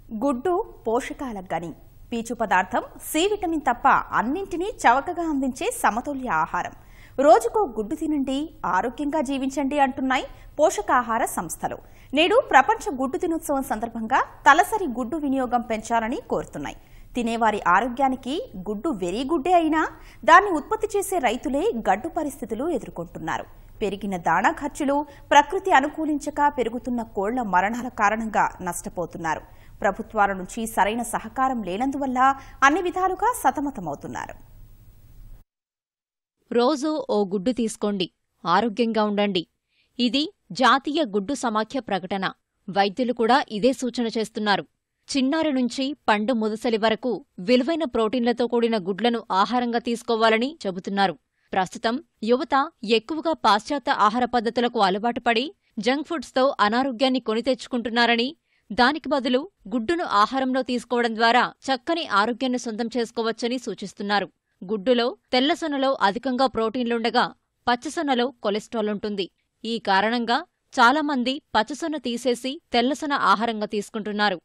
గుడ్డు పోషకాల గని పీచు పదార్థం సి విటమిన్ తప్ప అన్నింటినీ చవకగా అందించే సమతుల్య ఆహారం రోజుకో గుడ్డు తినండి ఆరోగ్యంగా జీవించండి అంటున్నాయి పోషకాహార సంస్థలు నేడు ప్రపంచ గుడ్డు దినోత్సవం సందర్భంగా తలసరి గుడ్డు వినియోగం పెంచాలని కోరుతున్నాయి తినేవారి ఆరోగ్యానికి గుడ్డు వెరీ గుడ్డే అయినా దాన్ని ఉత్పత్తి చేసే రైతులే గడ్డు పరిస్థితులు ఎదుర్కొంటున్నారు పెరిగిన దాణా ఖర్చులు ప్రకృతి అనుకూలించక పెరుగుతున్న కోళ్ల మరణాల కారణంగా నష్టపోతున్నారు ప్రభుత్వాల నుంచి సరైన సహకారం లేనందువల్ల అన్ని విధాలుగా సతమతమవుతున్నారు రోజూ ఓ గుడ్డు తీసుకోండి ఆరోగ్యంగా ఉండండి ఇది జాతీయ గుడ్డు సమాఖ్య ప్రకటన వైద్యులు కూడా ఇదే సూచన చేస్తున్నారు చిన్నారి నుంచి పండు ముదసలి వరకు విలువైన ప్రోటీన్లతో కూడిన గుడ్లను ఆహారంగా తీసుకోవాలని చెబుతున్నారు ప్రస్తుతం యువత ఎక్కువగా పాశ్చాత్య ఆహార పద్ధతులకు అలవాటుపడి జంక్ ఫుడ్స్తో అనారోగ్యాన్ని కొని తెచ్చుకుంటున్నారని దానికి బదులు గుడ్డును ఆహారంలో తీసుకోవడం ద్వారా చక్కని ఆరోగ్యాన్ని సొంతం చేసుకోవచ్చని సూచిస్తున్నారు గుడ్డులో తెల్లసొనలో అధికంగా ప్రోటీన్లుండగా పచ్చసొనలో కొలెస్ట్రాల్ ఉంటుంది ఈ కారణంగా చాలామంది పచ్చసొన తీసేసి తెల్లసొన ఆహారంగా తీసుకుంటున్నారు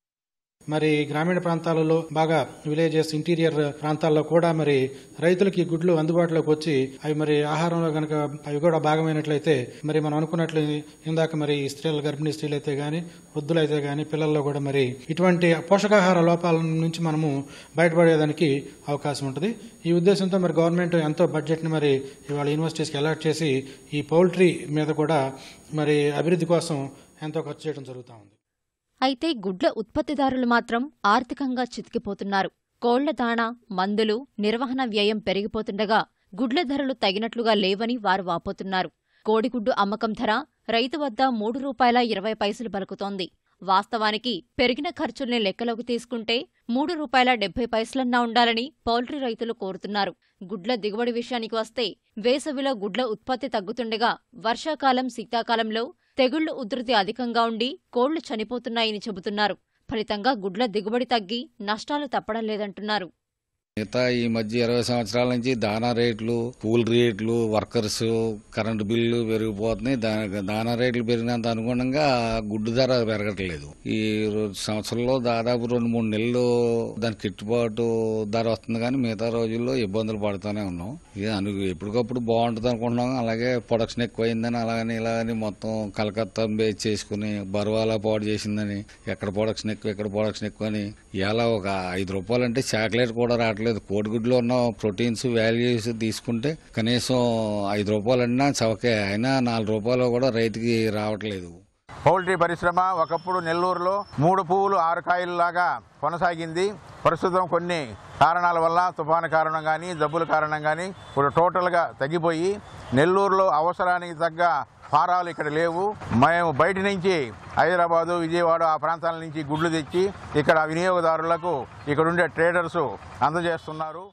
మరి గ్రామీణ ప్రాంతాలలో బాగా విలేజెస్ ఇంటీరియర్ ప్రాంతాల్లో కూడా మరి రైతులకి గుడ్లు అందుబాటులోకి వచ్చి అవి మరి ఆహారంలో గనక అవి కూడా భాగమైనట్లయితే మరి మనం అనుకున్నట్లు ఇందాక మరి స్త్రీలు గర్భిణీ స్త్రీలు అయితే గాని వృద్ధులైతే గాని పిల్లల్లో కూడా మరి ఇటువంటి పోషకాహార లోపాల నుంచి మనము బయటపడేదానికి అవకాశం ఉంటుంది ఈ ఉద్దేశంతో మరి గవర్నమెంట్ ఎంతో బడ్జెట్ ని మరి ఇవాళ యూనివర్సిటీస్కి అలాట్ చేసి ఈ పౌల్ట్రీ మీద కూడా మరి అభివృద్ధి కోసం ఎంతో ఖర్చు చేయడం జరుగుతూ ఉంది అయితే గుడ్ల ఉత్పత్తిదారులు మాత్రం ఆర్థికంగా చితికిపోతున్నారు కోళ్ల దాణా మందులు నిర్వహణ వ్యయం పెరిగిపోతుండగా గుడ్ల ధరలు తగినట్లుగా లేవని వారు వాపోతున్నారు కోడిగుడ్డు అమ్మకం ధర రైతు వద్ద మూడు రూపాయల ఇరవై పైసలు పలుకుతోంది వాస్తవానికి పెరిగిన ఖర్చుల్ని లెక్కలోకి తీసుకుంటే మూడు రూపాయల డెబ్బై పైసలన్నా ఉండాలని పౌల్ట్రీ రైతులు కోరుతున్నారు గుడ్ల దిగుబడి విషయానికి వస్తే వేసవిలో గుడ్ల ఉత్పత్తి తగ్గుతుండగా వర్షాకాలం శీతాకాలంలో తెగుళ్లు ఉధృతి అధికంగా ఉండి కోళ్లు చనిపోతున్నాయని చెబుతున్నారు ఫలితంగా గుడ్ల దిగుబడి తగ్గి నష్టాలు తప్పడం లేదంటున్నారు మిగతా ఈ మధ్య ఇరవై సంవత్సరాల నుంచి దానా రేట్లు కూల్ రేట్లు వర్కర్స్ కరెంటు బిల్లు పెరిగిపోతున్నాయి దా- దానా రేట్లు పెరిగినంత అనుగుణంగా గుడ్డు ధర పెరగట్లేదు ఈ రో- సంవత్సరంలో దాదాపు రెండు మూడు నెలలు దానికి గిట్టుబాటు ధర వస్తుంది కానీ మిగతా రోజుల్లో ఇబ్బందులు పడుతూనే ఉన్నాం ఇది అను ఎప్పటికప్పుడు బాగుంటుంది అనుకుంటున్నాం అలాగే ప్రొడక్షన్ ఎక్కువైందని అలాగని ఇలాగని మొత్తం కలకత్తా బేస్ చేసుకుని బరువాలా పాడు చేసిందని ఎక్కడ ప్రొడక్షన్ ఎక్కువ ఎక్కడ ప్రొడక్షన్ ఎక్కువ అని ఇలా ఒక ఐదు రూపాయలు అంటే చాక్లెట్ కూడా రావట్లేదు కోడిగుడ్లో ఉన్న ప్రోటీన్స్ వాల్యూస్ తీసుకుంటే కనీసం ఐదు రూపాయలు అన్నా చవకే అయినా నాలుగు రూపాయలు కూడా రైతుకి రావట్లేదు పౌల్ట్రీ పరిశ్రమ ఒకప్పుడు నెల్లూరులో మూడు పువ్వులు ఆరు కాయలు లాగా కొనసాగింది ప్రస్తుతం కొన్ని కారణాల వల్ల తుఫాను కారణం కానీ జబ్బుల కారణం కానీ ఇప్పుడు టోటల్గా తగ్గిపోయి నెల్లూరులో అవసరానికి తగ్గ ఫారాలు ఇక్కడ లేవు మేము బయట నుంచి హైదరాబాదు విజయవాడ ఆ ప్రాంతాల నుంచి గుడ్లు తెచ్చి ఇక్కడ వినియోగదారులకు ఇక్కడ ఉండే ట్రేడర్స్ అందజేస్తున్నారు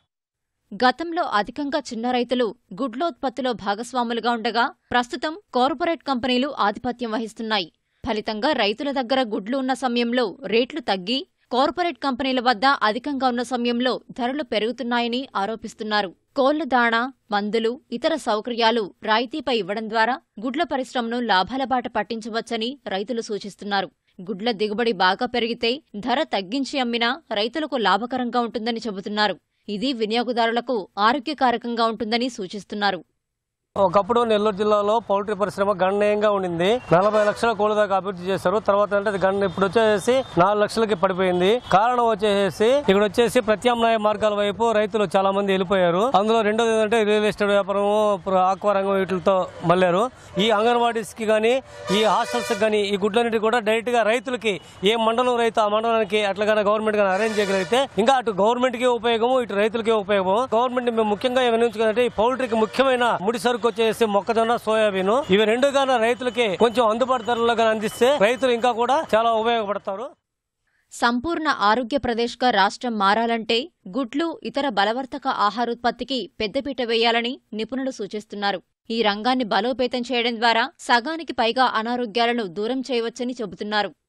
గతంలో అధికంగా చిన్న రైతులు గుడ్లోత్పత్తిలో భాగస్వాములుగా ఉండగా ప్రస్తుతం కార్పొరేట్ కంపెనీలు ఆధిపత్యం వహిస్తున్నాయి ఫలితంగా రైతుల దగ్గర గుడ్లు ఉన్న సమయంలో రేట్లు తగ్గి కార్పొరేట్ కంపెనీల వద్ద అధికంగా ఉన్న సమయంలో ధరలు పెరుగుతున్నాయని ఆరోపిస్తున్నారు కోళ్ల దాణా మందులు ఇతర సౌకర్యాలు రాయితీపై ఇవ్వడం ద్వారా గుడ్ల పరిశ్రమను లాభాల బాట పట్టించవచ్చని రైతులు సూచిస్తున్నారు గుడ్ల దిగుబడి బాగా పెరిగితే ధర తగ్గించి అమ్మినా రైతులకు లాభకరంగా ఉంటుందని చెబుతున్నారు ఇది వినియోగదారులకు ఆరోగ్యకారకంగా ఉంటుందని సూచిస్తున్నారు ఒకప్పుడు నెల్లూరు జిల్లాలో పౌల్ట్రీ పరిశ్రమ గణనీయంగా ఉండింది నలభై లక్షల కోళ్ళ దాకా అభివృద్ధి చేశారు తర్వాత అంటే అది గణ ఇప్పుడు వచ్చేసి నాలుగు లక్షలకి పడిపోయింది కారణం వచ్చేసి ఇక్కడ వచ్చేసి ప్రత్యామ్నాయ మార్గాల వైపు రైతులు చాలా మంది వెళ్ళిపోయారు అందులో రెండోది ఏంటంటే రియల్ ఎస్టేట్ వ్యాపారం ఆక్వా రంగం వీటితో మళ్ళారు ఈ అంగన్వాడీస్ కి గానీ ఈ హాస్టల్స్ గానీ ఈ గుడ్లన్నిటి కూడా డైరెక్ట్ గా రైతులకి ఏ మండలం రైతు ఆ మండలానికి అట్లాగానే గవర్నమెంట్ గానీ అరేంజ్ చేయగలిగితే ఇంకా అటు గవర్నమెంట్ కి ఉపయోగము ఇటు రైతులకి ఉపయోగము గవర్నమెంట్ మేము ముఖ్యంగా ఏమనుకుంటే ఈ పౌల్ట్రీకి ముఖ్యమైన ముడి సరుకు వచ్చేసి మొక్కజొన్న సోయాబీన్ ఇవి రెండు గాన రైతులకి కొంచెం అందుబాటు ధరలో గానీ అందిస్తే రైతులు ఇంకా కూడా చాలా ఉపయోగపడతారు సంపూర్ణ ఆరోగ్య ప్రదేశ్గా రాష్ట్రం మారాలంటే గుడ్లు ఇతర బలవర్ధక ఆహారోత్పత్తికి పెద్దపీట వేయాలని నిపుణులు సూచిస్తున్నారు ఈ రంగాన్ని బలోపేతం చేయడం ద్వారా సగానికి పైగా అనారోగ్యాలను దూరం చేయవచ్చని చెబుతున్నారు